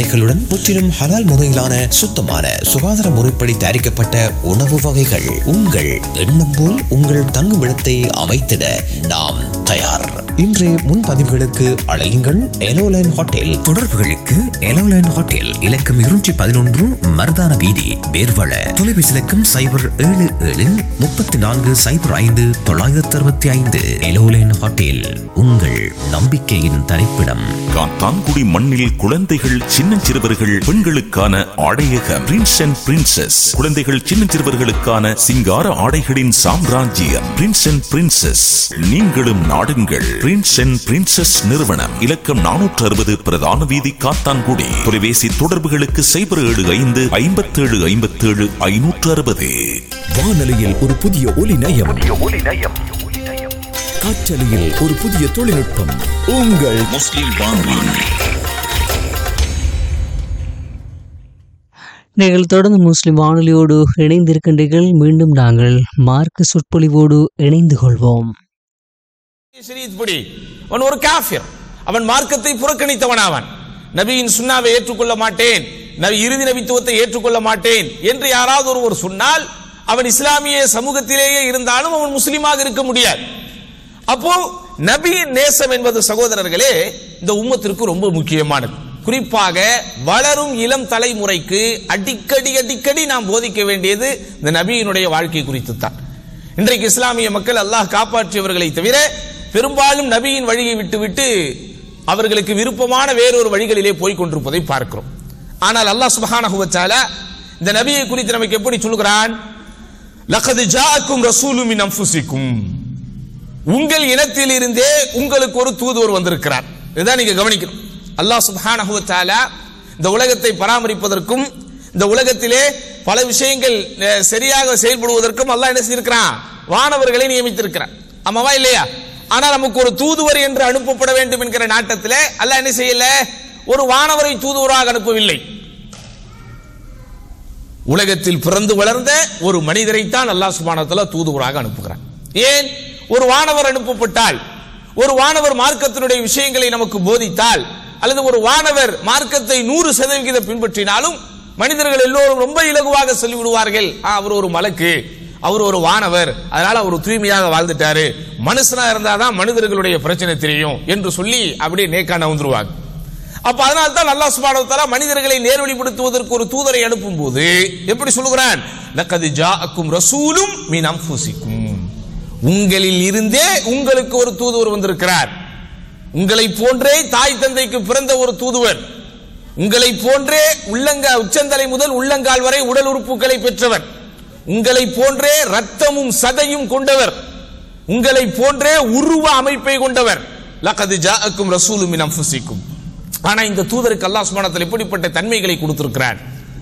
வகைகளுடன் முற்றிலும் ஹலால் முறையிலான சுத்தமான சுகாதார முறைப்படி தயாரிக்கப்பட்ட உணவு வகைகள் உங்கள் எண்ணம் போல் உங்கள் தங்குமிடத்தை அமைத்திட நாம் தயார் இன்றைய முன்பதிவுகளுக்கு அழையுங்கள் எலோலைன் ஹோட்டல் தொடர்புகளுக்கு எலோலைன் ஹோட்டல் இலக்கம் இருநூற்றி பதினொன்று மருதான வீதி வேர்வள தொலைபேசி இலக்கம் சைபர் ஏழு ஏழு முப்பத்தி நான்கு சைபர் ஐந்து தொள்ளாயிரத்தி அறுபத்தி ஐந்து எலோலைன் ஹோட்டல் உங்கள் நம்பிக்கையின் தரிப்பிடம் காத்தான்குடி மண்ணில் குழந்தைகள் சின்னஞ்சிறுவர்கள் பெண்களுக்கான ஆடையக பிரின்ஸ் அண்ட் பிரின்சஸ் குழந்தைகள் சின்னஞ்சிறுவர்களுக்கான சிங்கார ஆடைகளின் சாம்ராஜ்யம் பிரின்ஸ் அண்ட் பிரின்சஸ் நீங்களும் நாடுங்கள் பிரின்ஸ் அண்ட் பிரின்சஸ் நிறுவனம் இலக்கம் நானூற்று அறுபது பிரதான வீதி காத்தான்குடி தொலைபேசி தொடர்புகளுக்கு சைபர் ஏழு ஐந்து ஐம்பத்தேழு ஐம்பத்தேழு ஐநூற்று அறுபது வானொலியில் ஒரு புதிய ஒலி நயம் காற்றலையில் ஒரு புதிய தொழில்நுட்பம் உங்கள் முஸ்லிம் வானொலி நீங்கள் தொடர்ந்து முஸ்லிம் வானொலியோடு இணைந்திருக்கின்றீர்கள் மீண்டும் நாங்கள் மார்க்க சொற்பொழிவோடு இணைந்து கொள்வோம் ஷரீத் படி அவன் ஒரு காஃபிர் அவன் மார்க்கத்தை புறக்கணித்தவன் அவன் நபியின் சுண்ணாவை ஏற்றுக்கொள்ள மாட்டேன் நபி இறுதி நபித்துவத்தை ஏற்றுக்கொள்ள மாட்டேன் என்று யாராவது ஒருவர் சொன்னால் அவன் இஸ்லாமிய சமூகத்திலேயே இருந்தாலும் அவன் முஸ்லீமாக இருக்க முடியாது அப்போ நபியின் நேசம் என்பது சகோதரர்களே இந்த உம்மத்திற்கு ரொம்ப முக்கியமானது குறிப்பாக வளரும் இளம் தலைமுறைக்கு அடிக்கடி அடிக்கடி நாம் போதிக்க வேண்டியது இந்த நபியினுடைய வாழ்க்கை குறித்து தான் இன்றைக்கு இஸ்லாமிய மக்கள் அல்லாஹ் காப்பாற்றியவர்களை தவிர பெரும்பாலும் நபியின் வழியை விட்டுவிட்டு அவர்களுக்கு விருப்பமான வேறொரு வழிகளிலே போய் கொண்டிருப்பதை பார்க்கிறோம் ஆனால் அல்லாஹ் சுப்ஹானஹு வ தஆலா இந்த நபியை குறித்து நமக்கு எப்படி சொல்கிறான் லகது ஜாஅக்கும் ரசூலும் மின் அன்ஃபுசிக்கும் உங்கள் இனத்தில் இருந்தே உங்களுக்கு ஒரு தூதுவர் வந்திருக்கிறார் இதுதான் நீங்க கவனிக்கணும் அல்லாஹ் சுப்ஹானஹு வ தஆலா இந்த உலகத்தை பராமரிப்பதற்கும் இந்த உலகத்திலே பல விஷயங்கள் அஹ், சரியாக செயல்படுவதற்கும் அல்லாஹ் என்ன செய்திருக்கிறான் வானவர்களை நியமித்திருக்கிறான் ஆமாவா இல்லையா ஆனா நமக்கு ஒரு தூதுவர் என்று அனுப்பப்பட வேண்டும் என்கிற நாட்டத்திலே அல்லாஹ் என்ன செய்யல ஒரு வானவரை தூதுவராக அனுப்பவில்லை உலகத்தில் பிறந்து வளர்ந்த ஒரு மனிதரைத்தான் அல்லாஹ் சுபானத்துல தூதுவராக அனுப்புகிறான் ஏன் ஒரு வானவர் அனுப்பப்பட்டால் ஒரு வானவர் மார்க்கத்தினுடைய விஷயங்களை நமக்கு போதித்தால் அல்லது ஒரு வானவர் மார்க்கத்தை நூறு சதவிகிதம் பின்பற்றினாலும் மனிதர்கள் எல்லோரும் ரொம்ப இலகுவாக சொல்லிவிடுவார்கள் "ஆ, அவர் ஒரு மலக்கு அவர் ஒரு வானவர் அதனால அவர் தூய்மையாக வாழ்ந்துட்டாரு மனுஷனா இருந்தாதான் மனிதர்களுடைய பிரச்சனை தெரியும் என்று சொல்லி அப்படியே நேக்கான வந்துருவாங்க அப்ப அதனால தான் அல்லாஹ் சுப்ஹானஹு வ தஆலா மனிதர்களை நேர்வழிப்படுத்துவதற்கு ஒரு தூதரை அனுப்பும்போது எப்படி சொல்லுகிறான் லக்கது ஜாஅக்கும் ரசூலும் மின் அன்ஃபுசிக்கும் உங்களில் இருந்தே உங்களுக்கு ஒரு தூதுவர் வந்திருக்கிறார் உங்களை போன்றே தாய் தந்தைக்கு பிறந்த ஒரு தூதுவர் உங்களை போன்றே உள்ளங்க உச்சந்தலை முதல் உள்ளங்கால் வரை உடல் உறுப்புகளை பெற்றவர் உங்களை போன்றே ரத்தமும் சதையும் கொண்டவர் உங்களை போன்றே உருவ அமைப்பை கொண்டவர் லக்கது ஜாஅக்கும் ரசூலும் மின் அன்ஃபுசிக்கும் ஆனா இந்த தூதருக்கு அல்லாஹ் சுப்ஹானஹு எப்படிப்பட்ட தன்மைகளை கொடுத்திருக்கிறான்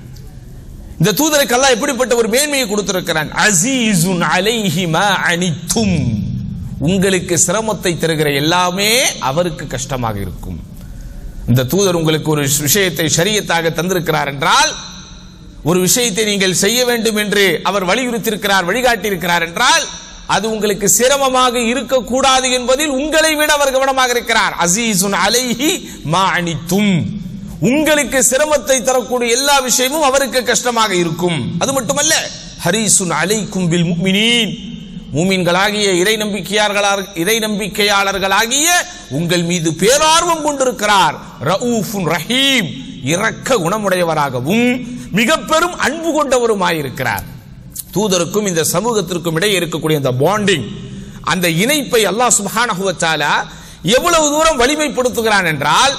இந்த தூதருக்கு அல்லாஹ் எப்படிப்பட்ட ஒரு மேன்மையை கொடுத்திருக்கிறான் அசீசுன் அலைஹி மா அனித்தும் உங்களுக்கு சிரமத்தை தருகிற எல்லாமே அவருக்கு கஷ்டமாக இருக்கும் இந்த தூதர் உங்களுக்கு ஒரு விஷயத்தை ஷரியத்தாக தந்திருக்கிறார் என்றால் ஒரு விஷயத்தை நீங்கள் செய்ய வேண்டும் என்று அவர் வலியுறுத்தியிருக்கிறார் வழிகாட்டியிருக்கிறார் என்றால் அது உங்களுக்கு சிரமமாக இருக்கக்கூடாது என்பதில் உங்களை விட அவர் கவனமாக இருக்கிறார் அசீசுன் அலைஹி மா அனித்தும் உங்களுக்கு சிரமத்தை தரக்கூடிய எல்லா விஷயமும் அவருக்கு கஷ்டமாக இருக்கும் அது மட்டுமல்ல ஹரிசுன் அலைக்கும் பில் முஃமினீன் மூமின்களாகிய இறை நம்பிக்கையாளர்களாக இறை நம்பிக்கையாளர்களாகிய உங்கள் மீது பேரார்வம் கொண்டிருக்கிறார் ரவுஃபுன் ரஹீம் இரக்க குணமுடையவராகவும் மிக பெரும் அன்பு கொண்டவருமாயிருக்கிறார் தூதருக்கும் இந்த சமூகத்திற்கும் இடையே இருக்கக்கூடிய அந்த பாண்டிங் அந்த இணைப்பை அல்லாஹ் சுப்ஹானஹு வ தஆலா எவ்வளவு தூரம் வலிமைப்படுத்துகிறான் என்றால்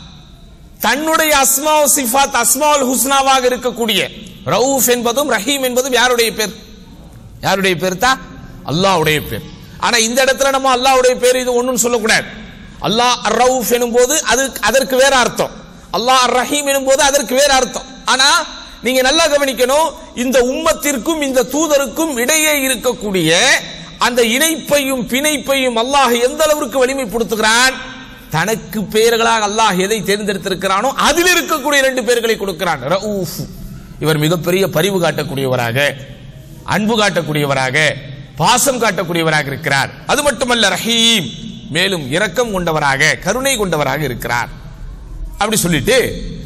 தன்னுடைய அஸ்மா சிஃபாத் அஸ்மாவுல் ஹுஸ்னாவாக இருக்கக்கூடிய ரவுஃப் என்பதும் ரஹீம் என்பதும் யாருடைய பேர் யாருடைய பேர் தான் அல்லாஹ்வுடைய பேர் ஆனா இந்த இடத்துல நம்ம அல்லாஹ்வுடைய பேர் இது ஒண்ணும் சொல்லக்கூடாது அல்லாஹ் அர் ரவுஃப் எனும்போது அது அதற்கு வேற அர்த்தம் அல்லாஹ் அர் ரஹீம் எனும்போது அதற்கு வேற அர்த்தம் ஆனா நீங்க நல்லா கவனிக்கணும் இந்த உம்மத்திற்கும் இந்த தூதருக்கும் இடையே இருக்கக்கூடிய அந்த இணைப்பையும் பிணைப்பையும் அல்லாஹ் எந்த அளவிற்கு வலிமைப்படுத்துகிறான் தனக்கு பெயர்களாக அல்லாஹ் எதை தேர்ந்தெடுத்திருக்கிறானோ அதில் இருக்கக்கூடிய ரெண்டு பேர்களை கொடுக்கிறான் ரவுஃப் இவர் மிகப்பெரிய பரிவு காட்டக்கூடியவராக அன்பு காட்டக்கூடியவராக பாசம் காட்டக்கூடியவராக இருக்கிறார் அது மட்டுமல்ல ரஹீம் மேலும் இரக்கம் கொண்டவராக கருணை கொண்டவராக இருக்கிறார் அப்படி சொல்லிட்டு